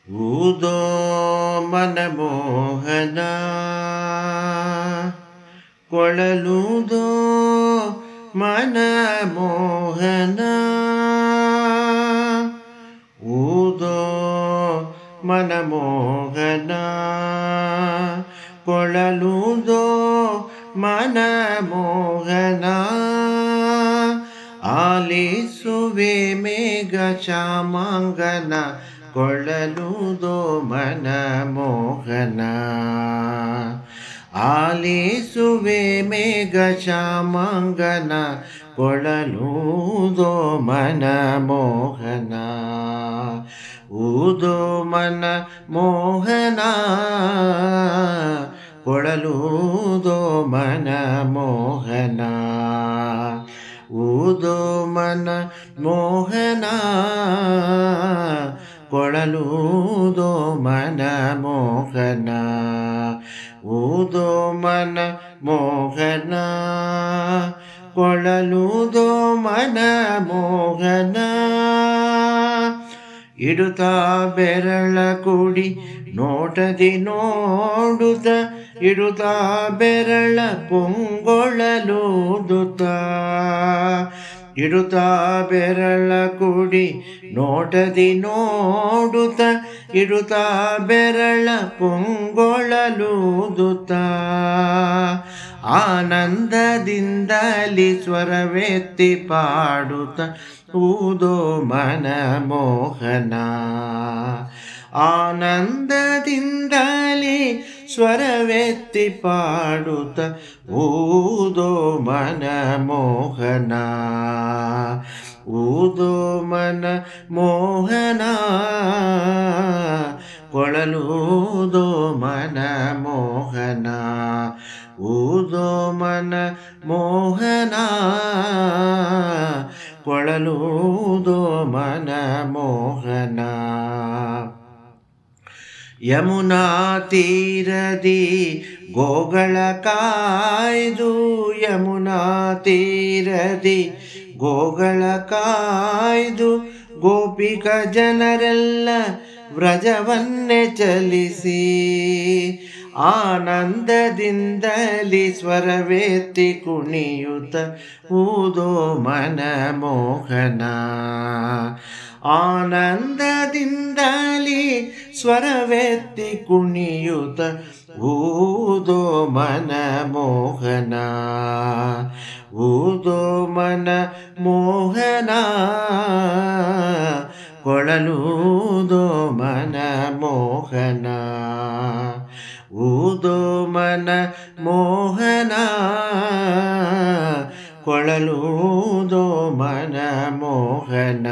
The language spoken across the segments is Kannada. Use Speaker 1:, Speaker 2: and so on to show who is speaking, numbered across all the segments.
Speaker 1: ಊದೋ ಮನಮೋಹನ ಕೊಳಲುದೋ ಮನಮೋಹನ ಊದೋ ಮನಮೋಹನ ಕೊಳಲುದೋ ಮನಮೋಹನ ಆಲಿಸುವೆ ಮೇಘ ಚಾಮಾಂಗನ ಕೊಳಲುದೋ ಮನಮೋಹನ ಆಲಿಸುವೆ ಮೇಘ ಚಾಮಾಂಗನ ಕೊಳಲುದೋ ಮನಮೋಹನ ಊದೋ ಮನ ಮೋಹನ ಕೊಳಲುದೋ ಮನ ಮೋಹನ ಊದೋ ಮನ ಮೋಹನ ಕೊಳಲುದೋ ಮನ ಮೋಹನ ಊದೋ ಮನ ಮೋಹನ ಕೊಳಲುದೋ ಮನ ಮೋಹನ ಇಡುತ್ತಾ ಬೆರಳ ಕುಡಿ ನೋಟದಿ ನೋಡುತ್ತ ಇಡುತ್ತಾ ಬೆರಳ ಪೊಂಗೊಳಲೂದುತ್ತ ಇಡುತ್ತಾ ಬೆರಳ ಕುಡಿ ನೋಟದಿ ನೋಡುತ್ತ ಇಡುತ್ತಾ ಬೆರಳ ಪೊಂಗೊಳಲೂದುತ್ತ ಆನಂದದಿಂದಲಿ ಸ್ವರವೆತ್ತಿ ಪಾಡುತ್ತ ಊದೋ ಮನಮೋಹನ ಆನಂದದಿಂದಲೇ ಸ್ವರವೆತ್ತಿ ಪಾಡುತ್ತ ಊದೋ ಮನಮೋಹನ ಊದೋ ಮನ ಮೋಹನ ಕೊಳಲೂದೋ ಮನ ಮೋಹನ ಊದೋ ಮನ ಮೋಹನ ಕೊಳಲೂದೋ ಮನ ಮೋಹನ ಯಮುನಾ ತೀರದಿ ಗೋಗಳ ಕಾಯ್ದು ಯಮುನಾ ತೀರದಿ ಗೋಗಳ ಕಾಯ್ದು ಗೋಪಿಕ ಜನರೆಲ್ಲ ವ್ರಜವನ್ನೇ ಚಲಿಸಿ ಆನಂದದಿಂದಲಿ ಸ್ವರವೆತ್ತಿ ಕುಣಿಯುತ್ತ ಊದೋ ಮನಮೋಹನ ಆನಂದದಿಂದಲಿ ಸ್ವರವೆತ್ತಿ ಕುಣಿಯುತ್ತ ಊದೋ ಮನಮೋಹನ ಊದೋ ಮನ ಮೋಹನ ಕೊಳಲೂದೋ ಮನ ಮೋಹನ ಊದೋ ಮನ ಮೋಹನ ಕೊಳಲೂದೋ ಮನ ಮೋಹನ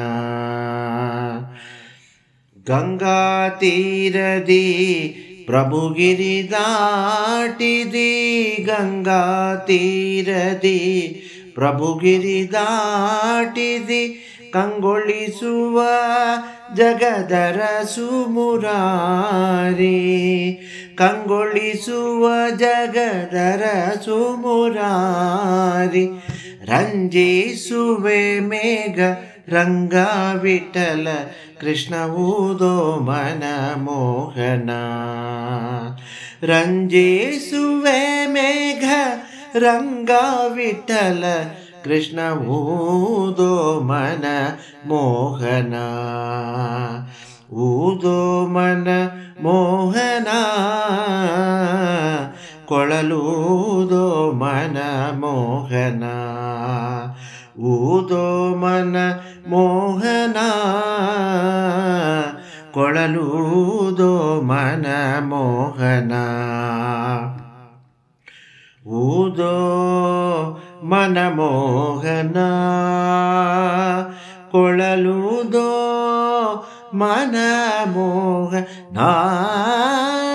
Speaker 1: ಗಂಗಾ ತೀರದಿ ಪ್ರಭುಗಿರಿ ದಾಟಿದಿ ಗಂಗಾ ತೀರದಿ ಪ್ರಭುಗಿರಿ ದಾಟಿದಿ ಕಂಗೊಳಿಸುವ ಜಗದರ ಸುಮುರಾರಿ ಕಂಗೊಳಿಸುವ ಜಗದರ ಸುಮುರಾರಿ ರಂಜಿಸುವೆ ಮೇಘ ರಂಗ ವಿಠಲ ಕೃಷ್ಣ ಊದೋ ಮನ ಮೋಹನ ರಂಜಿಸುವೆ ಮೇಘ ರಂಗ ವಿಠಲ ಕೃಷ್ಣ ಊದೋ ಮನ ಮೋಹನ ಊದೋ ಮನ ಮೋಹನ ಕೊಳಲೂದೋ ಮನ ಮೋಹನ ಊದೋ ಮನ ಮೋಹನ ಕೊಳಲೂದೋ ಮನ ಮೋಹನ ಊದೋ ಮನಮೋಹನ ಕೊಳಲುದೋ ಮನಮೋಹನ